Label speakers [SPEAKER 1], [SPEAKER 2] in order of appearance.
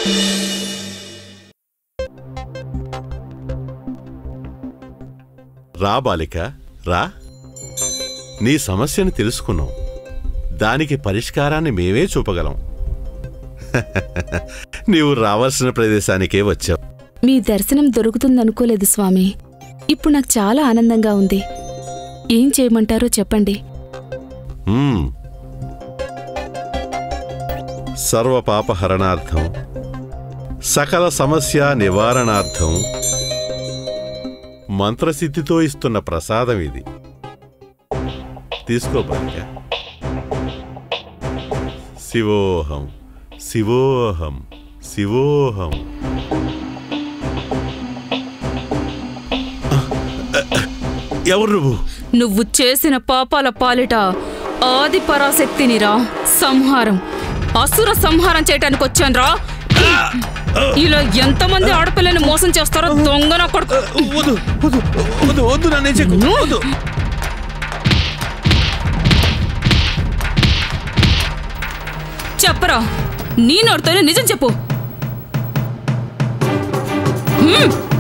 [SPEAKER 1] రా బాలిక రా నీ సమస్యను తెలుసుకున్నాం దానికి పరిష్కారాన్ని మేమే చూపగలం నీవు రావాల్సిన ప్రదేశానికే వచ్చావు
[SPEAKER 2] మీ దర్శనం దొరుకుతుందనుకోలేదు స్వామి ఇప్పుడు నాకు చాలా ఆనందంగా ఉంది ఏం చేయమంటారో చెప్పండి
[SPEAKER 1] మ్మ్. సర్వపాపహరణార్థం సకల సమస్య నివారణార్థం మంత్రసిద్ధితో ఇస్తున్న ప్రసాదం ఇది తీసుకో బాలిక శివోహం శివోహం శివోహం ఎవరు నువ్వు
[SPEAKER 2] నువ్వు చేసిన పాపాల పాలిట ఆది పరాశక్తినిరా సంహారం అసుర సంహారం చేయటానికి వచ్చానురా ఇలా ఎంతమంది ఆడపిల్లని మోసం చేస్తారో దొంగన కొడుకు
[SPEAKER 1] వద్దు వద్దు వద్దు వద్దు నన్ను చెక్కు వద్దు
[SPEAKER 2] చెప్పరా నీ నోటితోనే నిజం చెప్పు హ్మ్.